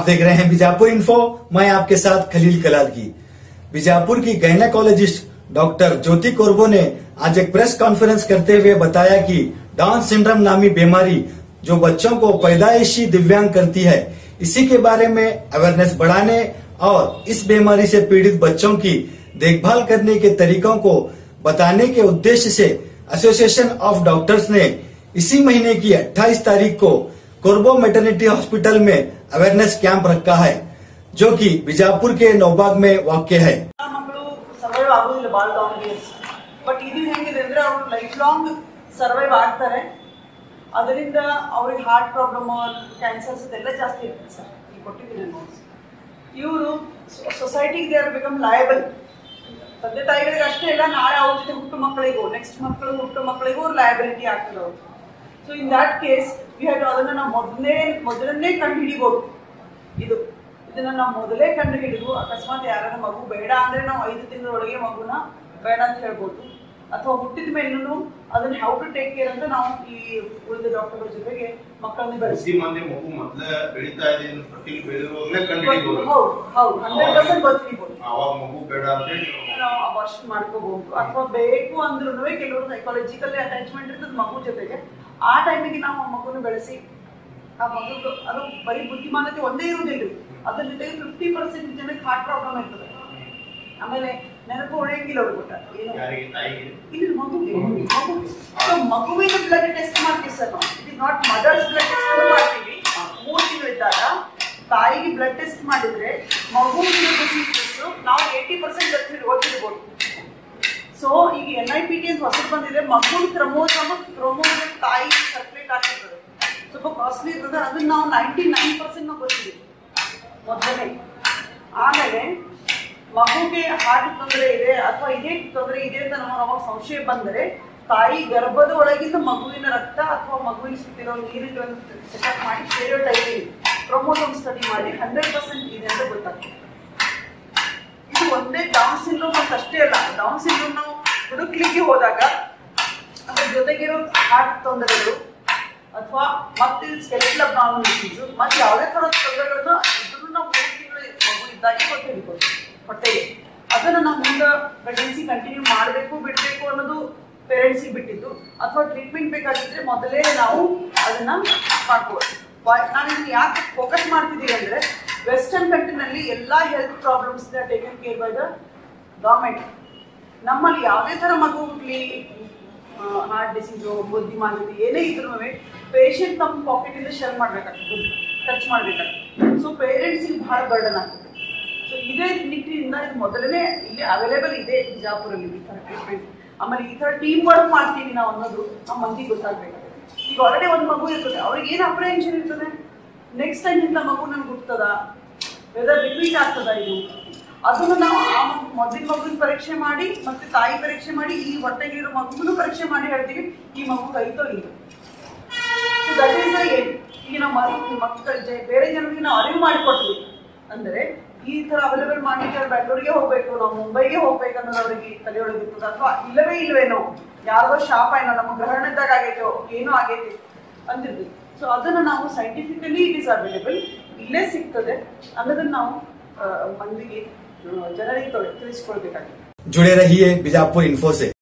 आप देख रहे हैं बीजापुर इन्फो मैं आपके साथ खलील कलादगी बीजापुर की गायनेकोलॉजिस्ट डॉक्टर ज्योति कोरबो ने आज एक प्रेस कॉन्फ्रेंस करते हुए बताया कि डाउन सिंड्रोम नामी बीमारी जो बच्चों को पैदाइशी दिव्यांग करती है इसी के बारे में अवेयरनेस बढ़ाने और इस बीमारी से पीड़ित बच्चों की देखभाल करने के तरीकों को बताने के उद्देश्य से एसोसिएशन ऑफ डॉक्टर्स ने इसी महीने की 28 तारीख को कोरबो मेटर्निटी हॉस्पिटल में अवेयरनेस कैंप रखा है जो कि बीजापुर के नौबाग में वाक्य है ಮಕ್ಕಳು ಸರ್ವೈವ್ ಆಗೋದಿಲ್ಲ ಭಾಳ ಲಾಂಗ್ ಇಯರ್ಸ್ ಬಟ್ ಇದು ಹೆಂಗಿದೆ ಅಂದ್ರೆ ಅವರು ಲೈಫ್ ಲಾಂಗ್ ಸರ್ವೈವ್ ಆಗ್ತಾರೆ ಅದರಿಂದ ಅವ್ರಿಗೆ ಹಾರ್ಟ್ ಪ್ರಾಬ್ಲಮ್ ಕ್ಯಾನ್ಸರ್ಸ್ ಇದೆಲ್ಲ ಜಾಸ್ತಿ ಇರ್ತದೆ ಸರ್ ಈ ಕೊಟ್ಟಿದ್ದೀನಿ ನೋಟ್ಸ್ ಇವರು ಸೊಸೈಟಿಗೆ ದೇ ಆರ್ ಬಿಕಮ್ ಲಯಬಲ್ ತಂದೆ ತಾಯಿಗಳಿಗೆ ಅಷ್ಟೇ ಇಲ್ಲ ನಾಳೆ ಅವ್ರ ಜೊತೆ ಹುಟ್ಟು ಮಕ್ಕಳಿಗೂ ನೆಕ್ಸ್ಟ್ ಮಕ್ಕಳು ಹುಟ್ಟು ಮಕ್ಕಳಿಗೂ ಲಯಬಿಲಿಟಿ ಆಗ್ತದೆ ಅವ್ರು so in that case we have ಅದನ್ನು ನಾವು ಮೊದಲನೇ ಮೊದಲನ್ನೇ ಕಂಡು ಹಿಡಿಬೋದು ಇದು ಇದನ್ನ ನಾವು ಮೊದಲೇ ಕಂಡು ಹಿಡಿದು ಅಕಸ್ಮಾತ್ ಯಾರಾದ್ರೂ ಮಗು ಬೇಡ ಅಂದ್ರೆ ನಾವು ಐದು ತಿಂಗಳೊಳಗೆ ಮಗುನ ಬೇಡ ಅಂತ ಹೇಳ್ಬೋದು ಅಥವಾ ಹುಟ್ಟಿದ ಮೇಲೂ ಅದನ್ನ ಹೌ ಟು ಟೇಕ್ ಕೇರ್ ಅಂತ ನಾವು ಈ ಉಳಿದ ಡಾಕ್ಟರ್ಗಳ ಜೊತೆಗೆ ಮಕ್ಕಳನ್ನ ಬೆಳೆಸಿ ಪ್ರತಿ ಮಂದಿ ಮಗು ಮೊದ್ಲ ಬೆಳೀತಾ ಇದೆ ಅಂತ ಪ್ರತಿ ಬೆಳೆಯುವಾಗಲೇ ಕಂಡುಹಿಡಿಬಹುದು ಹೌದು ಹೌದು ಹಂಡ್ರೆಡ್ ಪರ್ಸೆಂಟ್ ಗೊತ್ತಿರ್ಬೋದು ಅವಾಗ ಮಗು ಬೇಡ ಅಂತ ಹೇಳಿ ನಾವು ನಾವು ಅಬಾರ್ಷನ್ ಮಾಡ್ಕೋಬಹುದು ಅಥವಾ ಬೇಕು ಅಂದ್ರೂ ಕೆಲವರು ಸೈಕಾಲಜಿಕಲ್ ಅಟ್ಯಾಚ್ಮೆಂಟ್ ಇರ್ತದೆ ಮಗು ಜೊತೆಗೆ ಆ ಟೈಮಿಗೆ ನಾವು ಆ ಮಗುನ ಬೆಳೆಸಿ ಆ ಮಗು ಅದು ಬರೀ ಬುದ್ಧಿಮಾನತೆ ಒಂದೇ ಇರುವುದಿಲ್ಲ ಅದ್ರ ಜೊತೆಗೆ ಫಿಫ್ಟಿ ಪರ್ಸೆಂಟ್ ಜನಕ್ಕೆ ಹಾರ್ಟ್ ಪ್ರಾಬ್ಲಮ್ ಇರ್ತದೆ ಆಮೇಲೆ ನೆನಪು ಉಳಿಯಂಗಿಲ್ಲ ಅವ್ರು ಗೊತ್ತ ಏನು ಯಾರಿಗೆ ತಾಯಿಗೆ ಇಲ್ಲಿ ಮಗುವಿಗೆ ಮಗು ಸೊ ಮಗುವಿನ ಬ್ಲಡ್ ಟೆಸ್ಟ್ ಮಾಡ್ತೀವಿ ಸರ್ ನಾವು it is not mother's blood test ಮಾಡ್ತೀವಿ ಮೂರು ತಿಂಗಳಿದ್ದಾಗ ತಾಯಿಗೆ ಬ್ಲಡ್ ಟೆಸ್ಟ್ ಮಾಡಿದ್ರೆ ಮಗುವಿನ ಡಿಸೀಸಸ್ ನಾವು ಏಯ್ಟಿ ಪರ್ಸೆಂಟ್ ಗೊತ್ತಿರ್ಬೋದು ಸೊ ಈಗ ಎನ್ ಐ ಪಿ ಟಿ ಅಂತ ಹೊಸದು ಬಂದಿದೆ ಮಗುವಿನ ಕ್ರಮೋಸಮ ಕ್ರಮೋಸಮ್ ತಾಯಿ ಸರ್ಕ್ಯುಲೇಟ್ ಆಗ್ತಿರ್ತದೆ ಸ್ವಲ್ಪ ಕಾಸ್ಟ್ಲಿ ಇರ್ತದೆ ಅದನ್ನ ನಾವು ನೈಂಟಿ ನೈನ್ ಪರ್ಸೆಂಟ್ ನಾವು ಗೊತ್ತಿದೆ ಮೊದಲನೇ ಆಮೇಲೆ ಮಗುಗೆ ಹಾರ್ಟ್ ತೊಂದರೆ ಇದೆ ಅಥವಾ ಇದೇ ತೊಂದರೆ ಇದೆ ಅಂತ ನಮ್ಮ ಅವಾಗ ಸಂಶಯ ಬಂದರೆ ತಾಯಿ ಗರ್ಭದ ಒಳಗಿಂದ ಮಗುವಿನ ರಕ್ತ ಅಥವಾ ಮಗುವಿನ ಸುತ್ತಿರೋ ನೀರಿನ ಚೆಕಪ್ ಮಾಡಿ ಸ್ಟೇರಿಯೋ ಟೈಪಿಂಗ್ ಕ್ರೋಮೋಸೋಮ್ ಸ್ಟಡಿ ಮಾಡಿ ಹಂಡ್ರೆಡ್ ಪರ್ಸೆಂಟ್ ಇದೆ ಅಂತ ಗೊತ್ತಾಗ್ತದೆ ಇದು ಒಂದೇ ಡೌನ್ ಸಿಂಡ್ರೋಮ್ ಅಂತ ಅಷ್ಟೇ ಅಲ್ಲ ಡೌನ್ ಸಿಂಡ್ರೋಮ್ ನಾವು ಹುಡುಕ್ಲಿಕ್ಕೆ ಹೋದಾಗ ಅದ್ರ ಜೊತೆಗಿರೋ ಹಾರ್ಟ್ ತೊಂದರೆಗಳು ಅಥವಾ ಮತ್ತೆ ಸ್ಕೆಲೆಟಲ್ ಅಬ್ನಾರ್ಮಲಿಟೀಸ್ ಮತ್ತೆ ಯಾವುದೇ ಥರದ ತೊಂದರೆಗಳನ್ನ ಇದನ್ನು ನಾವು ಮೂರು ತಿಂಗಳು ಮಗು ಇದ್ದಾಗೆ ಗೊತ್ತಿರ್ಬೋದು ಹೊಟ್ಟೆಗೆ ಅದನ್ನ ನಾವು ಮುಂದೆ ಪ್ರೆಗ್ನೆನ್ಸಿ ಕಂಟಿನ್ಯೂ ಮಾಡಬೇಕು ಬಿಡಬೇಕು ಅನ್ನೋದು ಪೇರೆಂಟ್ಸಿಗೆ ಬಿಟ್ಟಿದ್ದು ಅಥವಾ ಟ್ರೀಟ್ಮೆಂಟ್ ಬೇಕಾಗಿದ್ರೆ ಮೊದಲೇ ನಾವು ಅದನ್ನ ಮಾಡ್ಕೋಬೇಕು ನಾನು ಇದನ್ನ ಯಾಕೆ ಫೋಕಸ್ ಮಾಡ್ತಿದ್ದೀವಿ ಅಂದ್ರೆ ವೆಸ್ಟರ್ನ್ ಕಂಟ್ರಿನಲ್ಲಿ ಎಲ್ಲಾ health problems taken care by the government ನಮ್ಮಲ್ಲಿ ಯಾವುದೇ ಥರ ಮಗು ಹುಟ್ಲಿ ಹಾರ್ಟ್ ಡಿಸೀಸು ಬುದ್ಧಿಮಾಂದ್ಯತೆ ಏನೇ ಇದ್ರೂ ಪೇಷಂಟ್ ತಮ್ಮ ಪಾಕೆಟಿಂದ ಶೇರ್ ಮಾಡ್ಬೇಕಾಗ್ತದೆ ಖರ್ಚು ಮಾಡ್ಬೇಕಾಗ್ತದೆ ಸೊ ಪೇರೆಂಟ್ಸಿಗೆ ಭಾಳ ಬರ್ಡನ್ ಆಗ್ತದೆ ಸೊ ಇದೇ ನಿಟ್ಟಿನಿಂದ ಇದು ಮೊದಲನೇ ಇಲ್ಲಿ ಅವೈಲೇಬಲ್ ಇದೆ ಬಿಜಾಪುರಲ್ಲಿ ಈ ಥರ ಟ್ರೀಟ್ಮೆಂಟ್ ಆಮೇಲೆ ಈ ಥರ ಟೀಮ್ ವರ್ಕ್ ಮಾಡ್ತೀವಿ ನಾವು ಅನ್ನೋದು ನಮ್ಮ ಮಂದಿಗೆ ಗೊತ್ತಾಗಬೇಕಾಗುತ್ತೆ ಈಗ ಆಲ್ರೆಡಿ ಒಂದು ಮಗು ಇರ್ತದೆ ಅವ್ರಿಗೆ ಏನು ಅಪ್ರಹೆನ್ಷನ್ ಇರ್ತದೆ ನೆಕ್ಸ್ಟ್ ಟೈಮ್ ಇಂಥ ಮಗು ನನ್ಗೆ ಹುಟ್ಟುತ್ತದ ವೆದರ್ ರಿಪೀಟ್ ಆಗ್ತದ ಇದು ಅದನ್ನು ನಾವು ಆ ಮಗು ಮೊದಲಿನ ಮಗುವಿನ ಪರೀಕ್ಷೆ ಮಾಡಿ ಮತ್ತೆ ತಾಯಿ ಪರೀಕ್ಷೆ ಮಾಡಿ ಈ ಹೊಟ್ಟೆಗಿರೋ ಮಗುವನ್ನು ಪರೀಕ್ಷೆ ಮಾಡಿ ಹೇಳ್ತೀವಿ ಈ ಮಗು ಕೈತೋ ಇಲ್ಲ ಸೊ ದಟ್ ಈಸ್ ಏನ್ ಈಗ ನಾವು ಮರಿ ಮಕ್ಕಳ ಜ- ಬೇರೆ ಜನರಿಗೆ ನಾವು ಅರಿವು ಮಾಡಿಕೊಟ್ವಿ ಅಂದರೆ ಈ ತರ ಅವೈಲೇಬಲ್ ಮಾಡ್ಲಿಕ್ಕೆ ಅವ್ರು ಬೆಂಗಳೂರಿಗೆ ಹೋಗ್ಬೇಕು ನಾವು ಮುಂಬೈಗೆ ಹೋಗ್ಬೇಕು ಅನ್ನೋದು ಅವರಿಗೆ ತಲೆಯೊಳಗೆ ಇರ್ತದೆ ಅಥವಾ ಇಲ್ಲವೇ ಇಲ್ವೇನೋ ಯಾರ್ದೋ ಶಾಪ ಏನೋ ನಮ್ಮ ಗ್ರಹಣದಾಗ ಆಗೈತೋ ಏನೋ ಆಗೈತಿ ಅಂತಿರ್ತೀವಿ ಸೊ ಅದನ್ನು ನಾವು ಸೈಂಟಿಫಿಕಲಿ ಇಟ್ ಇಸ್ ಅವೈಲೇಬಲ್ ಇಲ್ಲೇ ಸಿಗ್ತದೆ ಅನ್ನೋದನ್ನ ನಾವು ಆ, ಮಂದಿಗೆ ಆ, ಜನರಿಗೆ ತೊಳೆ- ತಿಳಿಸ್ಕೊಳ್ಬೇಕಾಗಿದೆ जुड़े रहिए बीजापुर इन्फो से